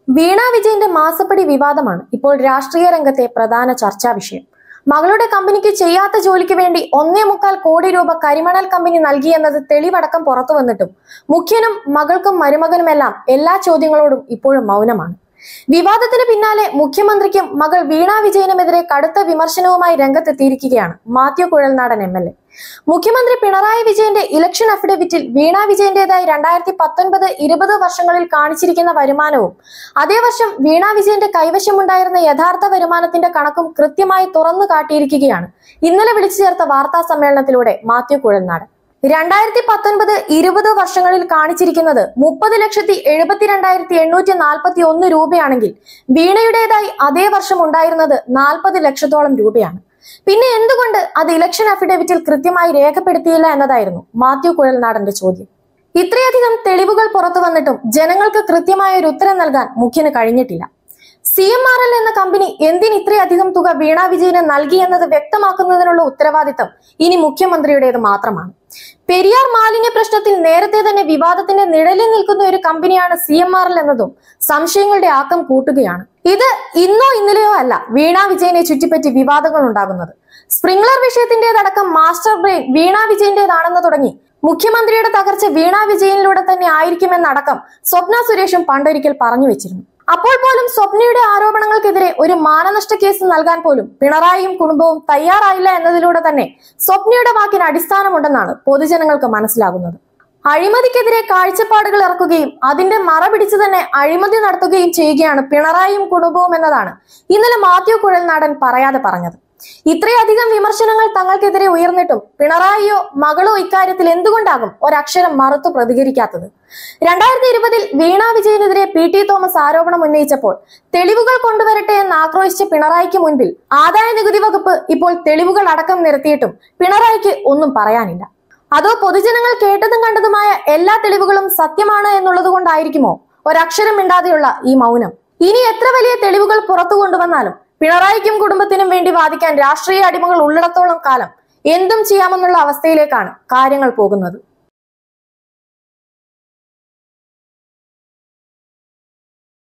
വീണ വിജയന്റെ മാസപ്പടി വിവാദമാണ് ഇപ്പോൾ രാഷ്ട്രീയ രംഗത്തെ പ്രധാന ചർച്ചാ വിഷയം മകളുടെ കമ്പനിക്ക് ചെയ്യാത്ത ജോലിക്ക് വേണ്ടി ഒന്നേ മുക്കാൽ കോടി രൂപ കരിമണൽ കമ്പനി നൽകിയെന്നത് തെളിവടക്കം പുറത്തു വന്നിട്ടും മുഖ്യനും മകൾക്കും മരുമകനുമെല്ലാം എല്ലാ ചോദ്യങ്ങളോടും ഇപ്പോഴും മൗനമാണ് വിവാദത്തിന് പിന്നാലെ മുഖ്യമന്ത്രിക്കും മകൾ വീണ വിജയനുമെതിരെ കടുത്ത വിമർശനവുമായി രംഗത്തെത്തിയിരിക്കുകയാണ് Mathew Kuzhalnadan M L A മുഖ്യമന്ത്രി പിണറായി വിജയന്റെ ഇലക്ഷൻ അഫിഡവിറ്റിൽ വീണ വിജയന്റേതായി രണ്ടായിരത്തി പത്തൊൻപത് ഇരുപത് വർഷങ്ങളിൽ കാണിച്ചിരിക്കുന്ന വരുമാനവും അതേ വർഷം വീണ വിജയന്റെ കൈവശമുണ്ടായിരുന്ന യഥാർത്ഥ വരുമാനത്തിന്റെ കണക്കും കൃത്യമായി തുറന്നു കാട്ടിയിരിക്കുകയാണ് ഇന്നലെ വിളിച്ചു ചേർത്ത വാർത്താ സമ്മേളനത്തിലൂടെ മാത്യു കുഴൽനാടൻ രണ്ടായിരത്തി പത്തൊൻപത് ഇരുപത് വർഷങ്ങളിൽ കാണിച്ചിരിക്കുന്നത് മുപ്പത് ലക്ഷത്തി എഴുപത്തിരണ്ടായിരത്തി എണ്ണൂറ്റി നാൽപ്പത്തി ഒന്ന് രൂപയാണെങ്കിൽ വീണയുടേതായി അതേ വർഷം ഉണ്ടായിരുന്നത് നാൽപ്പത് ലക്ഷത്തോളം രൂപയാണ് പിന്നെ എന്തുകൊണ്ട് അത് ഇലക്ഷൻ അഫിഡവിറ്റിൽ കൃത്യമായി രേഖപ്പെടുത്തിയില്ല എന്നതായിരുന്നു മാത്യു കുഴൽനാടന്റെ ചോദ്യം ഇത്രയധികം തെളിവുകൾ പുറത്തു വന്നിട്ടും ജനങ്ങൾക്ക് കൃത്യമായ ഒരു ഉത്തരം നൽകാൻ മുഖ്യന് കഴിഞ്ഞിട്ടില്ല സി എം ആർ എൽ എന്ന കമ്പനി എന്തിന് ഇത്രയധികം തുക വീണ വിജയന് നൽകി എന്നത് വ്യക്തമാക്കുന്നതിനുള്ള ഉത്തരവാദിത്തം ഇനി മുഖ്യമന്ത്രിയുടേത് മാത്രമാണ് പെരിയാർ മാലിന്യ പ്രശ്നത്തിൽ നേരത്തെ തന്നെ വിവാദത്തിന്റെ നിഴലിൽ നിൽക്കുന്ന ഒരു കമ്പനിയാണ് സി എം ആർ എൽ എന്നതും സംശയങ്ങളുടെ ആക്കം കൂട്ടുകയാണ് ഇത് ഇന്നോ ഇന്നലെയോ അല്ല വീണ വിജയനെ ചുറ്റിപ്പറ്റി വിവാദങ്ങൾ ഉണ്ടാകുന്നത് സ്പ്രിംഗ്ലർ വിഷയത്തിന്റേതടക്കം മാസ്റ്റർ ബ്രെയിൻ വീണ വിജയന്റേതാണെന്ന് തുടങ്ങി മുഖ്യമന്ത്രിയുടെ തകർച്ച വീണ വിജയനിലൂടെ തന്നെ ആയിരിക്കുമെന്നടക്കം സ്വപ്ന സുരേഷും പണ്ടൊരിക്കൽ പറഞ്ഞു വെച്ചിരുന്നു അപ്പോൾ പോലും സ്വപ്നയുടെ ആരോപണങ്ങൾക്കെതിരെ ഒരു മാനനഷ്ട കേസ് നൽകാൻ പോലും പിണറായിയും കുടുംബവും തയ്യാറായില്ല എന്നതിലൂടെ തന്നെ സ്വപ്നയുടെ വാക്കിന് അടിസ്ഥാനമുണ്ടെന്നാണ് പൊതുജനങ്ങൾക്ക് മനസ്സിലാകുന്നത് അഴിമതിക്കെതിരെ കാഴ്ചപ്പാടുകൾ ഇറക്കുകയും അതിന്റെ മറ പിടിച്ചു തന്നെ അഴിമതി നടത്തുകയും ചെയ്യുകയാണ് പിണറായിയും കുടുംബവും എന്നതാണ് ഇന്നലെ മാത്യു കുഴൽനാടൻ പറയാതെ പറഞ്ഞത് ഇത്രയധികം വിമർശനങ്ങൾ തങ്ങൾക്കെതിരെ ഉയർന്നിട്ടും പിണറായിയോ മകളോ ഇക്കാര്യത്തിൽ എന്തുകൊണ്ടാകും ഒരക്ഷരം മറുത്തു പ്രതികരിക്കാത്തത് രണ്ടായിരത്തി ഇരുപതിൽ വീണ വിജയനെതിരെ പി ടി തോമസ് ആരോപണം ഉന്നയിച്ചപ്പോൾ തെളിവുകൾ കൊണ്ടുവരട്ടെ എന്ന് ആക്രോശിച്ച പിണറായിക്ക് മുൻപിൽ ആദായ നികുതി വകുപ്പ് ഇപ്പോൾ തെളിവുകൾ അടക്കം നിരത്തിയിട്ടും പിണറായിക്ക് ഒന്നും പറയാനില്ല അതോ പൊതുജനങ്ങൾ കേട്ടതും കണ്ടതുമായ എല്ലാ തെളിവുകളും സത്യമാണ് എന്നുള്ളത് കൊണ്ടായിരിക്കുമോ ഒരക്ഷരം മിണ്ടാതെയുള്ള ഈ മൗനം ഇനി എത്ര വലിയ തെളിവുകൾ പുറത്തു കൊണ്ടുവന്നാലും പിണറായിക്കും കുടുംബത്തിനും വേണ്ടി വാദിക്കാൻ രാഷ്ട്രീയ അടിമകൾ ഉള്ളിടത്തോളം കാലം എന്തും ചെയ്യാമെന്നുള്ള അവസ്ഥയിലേക്കാണ് കാര്യങ്ങൾ പോകുന്നത്